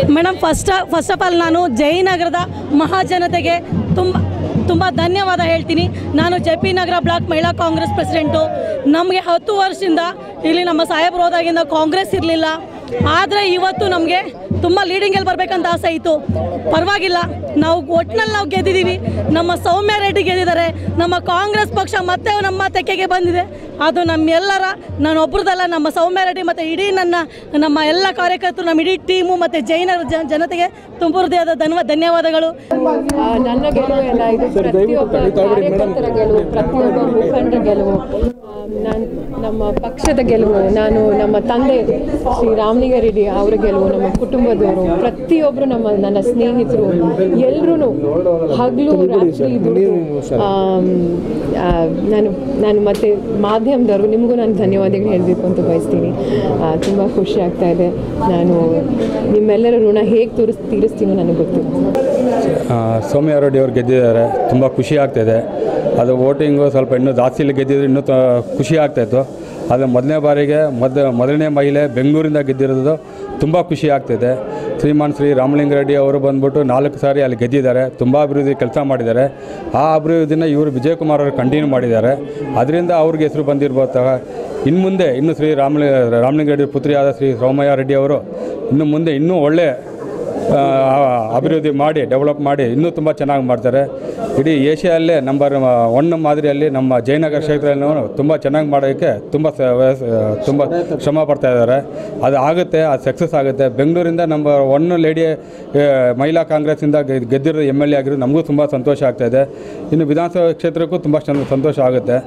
madam first first of all ನಾನು ಜಯನಗರದ ಮಹಾಜನತೆಗೆ ತುಂಬ ತುಂಬ ಧನ್ಯವಾದ ಹೇಳ್ತೀನಿ ನಾನು ಜೆ ಪಿ ನಗರ ಬ್ಲಾಕ್ ಮಹಿಳಾ ಕಾಂಗ್ರೆಸ್ ಪ್ರೆಸಿಡೆಂಟು ನಮಗೆ ಹತ್ತು ವರ್ಷದಿಂದ ಇಲ್ಲಿ ನಮ್ಮ ಸಾಹೇಬ್ರು ಹೋದಾಗಿಂದ ಕಾಂಗ್ರೆಸ್ ಇರಲಿಲ್ಲ ಆದರೆ ಇವತ್ತು ನಮಗೆ ತುಂಬ ಲೀಡಿಂಗಲ್ಲಿ ಬರಬೇಕಂತ ಆಸೆ ಇತ್ತು ಪರವಾಗಿಲ್ಲ ನಾವು ಒಟ್ಟಿನಲ್ಲಿ ನಾವು ಗೆದ್ದಿದ್ದೀವಿ ನಮ್ಮ ಸೌಮ್ಯ ರೆಡ್ಡಿ ಗೆದ್ದಿದ್ದಾರೆ ನಮ್ಮ ಕಾಂಗ್ರೆಸ್ ಪಕ್ಷ ಮತ್ತೆ ನಮ್ಮ ತೆಕ್ಕೆಗೆ ಬಂದಿದೆ ಅದು ನಮ್ಮೆಲ್ಲರ ನಾನು ಒಬ್ರದಲ್ಲ ನಮ್ಮ ಸೌಮ್ಯ ರೆಡ್ಡಿ ಮತ್ತು ಇಡೀ ನನ್ನ ನಮ್ಮ ಎಲ್ಲ ಕಾರ್ಯಕರ್ತರು ನಮ್ಮ ಇಡೀ ಟೀಮು ಮತ್ತು ಜೈನ ಜ- ಜನತೆಗೆ ತುಂಬ ಹೃದಯದ ಧನ್ವ ಧನ್ಯವಾದಗಳು ಆ, ನನ್ನ ಗೆಲುವು ಎಲ್ಲ ಇದು ಪ್ರತಿಯೊಬ್ಬ ಕಾರ್ಯಕರ್ತರ ಗೆಲುವು ಪ್ರತಿಯೊಬ್ಬ ಮುಖಂಡರ ಗೆಲುವು ಆ, ನಾನ್ ನಮ್ಮ ಪಕ್ಷದ ಗೆಲುವು ನಾನು ನಮ್ಮ ತಂದೆ ಶ್ರೀ ರಾಮಲಿಂಗಾರೆಡ್ಡಿ ಅವರ ಗೆಲುವು ನಮ್ಮ ಕುಟುಂಬದವರು ಪ್ರತಿಯೊಬ್ಬರು ನಮ್ಮ ನನ್ನ ಸ್ನೇಹಿತರು ಎಲ್ಲರೂ ಹಗಲು ರಾತ್ರಿ ದುಡಿದು ಆಮ್, ಆ, ನಾನು ನಾನು ಮತ್ತೆ ಮಾಧ್ಯಮದವರು ನಿಮಗೂ ನಾನು ಧನ್ಯವಾದಗಳು ಹೇಳಬೇಕು ಅಂತ ಬಯಸ್ತೀನಿ ತುಂಬ ಖುಷಿ ಆಗ್ತಾ ಇದೆ ನಾನು ನಿಮ್ಮೆಲ್ಲರ ಋಣ ಹೇಗೆ ತೋರಿಸ್ ತೀರಿಸ್ತೀನೋ ನನಗೆ ಗೊತ್ತಿಲ್ಲ ಆ, ಸೌಮ್ಯ ರೆಡ್ಡಿ ಅವರು ಗೆದ್ದಿದ್ದಾರೆ ತುಂಬ ಖುಷಿ ಆಗ್ತಾಯಿದೆ ಅದು ವೋಟಿಂಗು ಸ್ವಲ್ಪ ಇನ್ನೂ ಜಾಸ್ತಿ ಇಲ್ಲಿ ಗೆದ್ದಿದ್ರೆ ಇನ್ನೂ ತ ಖುಷಿ ಆಗ್ತಾಯಿತ್ತು ಆದರೆ ಮೊದಲನೇ ಬಾರಿಗೆ ಮೊದ ಮೊದಲನೇ ಮಹಿಳೆ ಬೆಂಗಳೂರಿಂದ ಗೆದ್ದಿರೋದು ತುಂಬ ಖುಷಿ ಆಗ್ತಿದೆ ಶ್ರೀಮಾನ್ ಶ್ರೀ ರಾಮಲಿಂಗಾರೆಡ್ಡಿ ಅವರು ಬಂದ್ಬಿಟ್ಟು ನಾಲ್ಕು ಸಾರಿ ಅಲ್ಲಿ ಗೆದ್ದಿದ್ದಾರೆ ತುಂಬ ಅಭಿವೃದ್ಧಿ ಕೆಲಸ ಮಾಡಿದ್ದಾರೆ ಆ ಅಭಿವೃದ್ಧಿನ ಇವರು ವಿಜಯಕುಮಾರ್ ಅವರು ಕಂಟಿನ್ಯೂ ಮಾಡಿದ್ದಾರೆ ಅದರಿಂದ ಅವ್ರಿಗೆ ಹೆಸರು ಬಂದಿರ್ಬೋದು ಇನ್ನು ಮುಂದೆ ಇನ್ನು ಶ್ರೀ ರಾಮಲಿ ರಾಮಲಿಂಗಾರೆಡ್ಡಿ ಪುತ್ರಿಯಾದ ಶ್ರೀ ಸೋಮಯ್ಯ ರೆಡ್ಡಿ ಅವರು ಇನ್ನು ಮುಂದೆ ಇನ್ನೂ ಒಳ್ಳೆ ಆ, ಅಭಿವೃದ್ಧಿ ಮಾಡಿ ಡೆವಲಪ್ ಮಾಡಿ ಇನ್ನೂ ತುಂಬ ಚೆನ್ನಾಗಿ ಮಾಡ್ತಾರೆ ಇಡೀ ಏಷ್ಯಾದಲ್ಲೇ ನಂಬರ್ ಒನ್ ಮಾದರಿಯಲ್ಲಿ ನಮ್ಮ ಜಯನಗರ ಕ್ಷೇತ್ರವನ್ನು ತುಂಬ ಚೆನ್ನಾಗಿ ಮಾಡೋದಕ್ಕೆ ತುಂಬ ಸ- ವಯಸ್- ತುಂಬ ಶ್ರಮ ಪಡ್ತಾ ಇದ್ದಾರೆ ಅದು ಆಗುತ್ತೆ ಅದು ಸಕ್ಸಸ್ ಆಗುತ್ತೆ ಬೆಂಗಳೂರಿಂದ ನಂಬರ್ ಒನ್ ಲೇಡಿ ಆ, ಮಹಿಳಾ ಕಾಂಗ್ರೆಸ್ಸಿಂದ ಗೆ- ಗೆದ್ದಿರೋ ಎಮ್ ಎಲ್ ಎ ಆಗಿರೋದು ನಮಗೂ ತುಂಬ ಸಂತೋಷ ಆಗ್ತಾ ಇದೆ ಇನ್ನು ವಿಧಾನಸಭಾ ಕ್ಷೇತ್ರಕ್ಕೂ ತುಂಬ ಚೆನ್ನ- ಸಂತೋಷ ಆಗುತ್ತೆ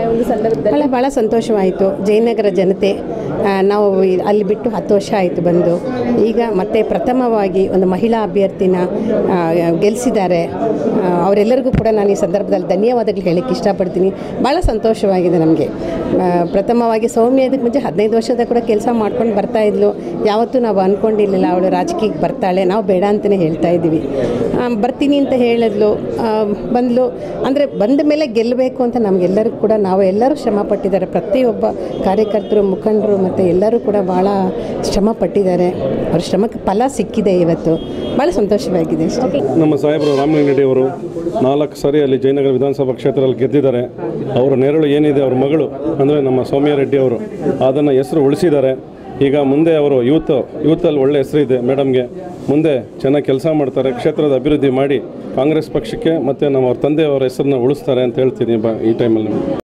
ಭಾಳ ಭಾಳ ಸಂತೋಷವಾಯಿತು ಜಯನಗರ ಜನತೆ ಆ, ನಾವು ಇ- ಅಲ್ಲಿ ಬಿಟ್ಟು ಹತ್ತು ವರ್ಷ ಆಯಿತು ಬಂದು ಈಗ ಮತ್ತೆ ಪ್ರಥಮವಾಗಿ ಒಂದು ಮಹಿಳಾ ಅಭ್ಯರ್ಥಿನ ಆ, ಗೆಲ್ಲಿಸಿದ್ದಾರೆ ಆ, ಅವರೆಲ್ಲರಿಗೂ ಕೂಡ ನಾನು ಈ ಸಂದರ್ಭದಲ್ಲಿ ಧನ್ಯವಾದಗಳು ಹೇಳಕ್ಕೆ ಇಷ್ಟಪಡ್ತೀನಿ ಭಾಳ ಸಂತೋಷವಾಗಿದೆ ನಮಗೆ ಪ್ರಥಮವಾಗಿ ಸೌಮ್ಯ ಇದಕ್ಕೆ ಮುಂಚೆ ಹದಿನೈದು ವರ್ಷದ ಕೂಡ ಕೆಲಸ ಮಾಡ್ಕೊಂಡು ಬರ್ತಾ ಇದ್ಲು ಯಾವತ್ತೂ ನಾವು ಅಂದ್ಕೊಂಡಿರಲಿಲ್ಲ ಅವಳು ರಾಜಕೀಯಕ್ಕೆ ಬರ್ತಾಳೆ ನಾವು ಬೇಡ ಅಂತಲೇ ಹೇಳ್ತಾ ಇದ್ದೀವಿ ಆ, ಬರ್ತೀನಿ ಅಂತ ಹೇಳಿದ್ಲು ಆ, ಬಂದ್ಲು ಅಂದರೆ ಬಂದ ಮೇಲೆ ಗೆಲ್ಲಬೇಕು ಅಂತ ನಮಗೆಲ್ಲರಿಗೂ ಕೂಡ ನಾವು ಎಲ್ಲರೂ ಶ್ರಮ ಪಟ್ಟಿದ್ದಾರೆ ಪ್ರತಿಯೊಬ್ಬ ಕಾರ್ಯಕರ್ತರು ಮುಖಂಡರು ಮತ್ತು ಎಲ್ಲರೂ ಕೂಡ ಭಾಳ ಶ್ರಮ ಪಟ್ಟಿದ್ದಾರೆ ಅವ್ರ ಶ್ರಮಕ್ಕೆ ಫಲ ಸಿಕ್ಕಿದೆ ಇವತ್ತು ಭಾಳ ಸಂತೋಷವಾಗಿದೆ ಅಷ್ಟೇ ನಮ್ಮ ಸಾಹೇಬರು ರಾಮಲಿಂಗರೆಡ್ಡಿ ಅವರು ನಾಲ್ಕು ಸಾರಿ ಅಲ್ಲಿ ಜಯನಗರ ವಿಧಾನಸಭಾ ಕ್ಷೇತ್ರದಲ್ಲಿ ಗೆದ್ದಿದ್ದಾರೆ ಅವರ ನೆರಳು ಏನಿದೆ ಅವ್ರ ಮಗಳು ಅಂದರೆ ನಮ್ಮ ಸೌಮ್ಯ ರೆಡ್ಡಿ ಅವರು ಅದನ್ನು ಹೆಸರು ಉಳಿಸಿದ್ದಾರೆ ಈಗ ಮುಂದೆ ಅವರು ಯೂತ್ ಯೂತಲ್ಲಿ ಒಳ್ಳೆ ಹೆಸರಿದೆ ಮೇಡಮ್ಗೆ ಮುಂದೆ ಚೆನ್ನಾಗಿ ಕೆಲಸ ಮಾಡ್ತಾರೆ ಕ್ಷೇತ್ರದ ಅಭಿವೃದ್ಧಿ ಮಾಡಿ ಕಾಂಗ್ರೆಸ್ ಪಕ್ಷಕ್ಕೆ ಮತ್ತು ನಮ್ಮ ಅವ್ರ ತಂದೆಯವರ ಹೆಸರನ್ನ ಉಳಿಸ್ತಾರೆ ಅಂತ ಹೇಳ್ತೀನಿ ಬ ಈ ಟೈಮಲ್ಲಿ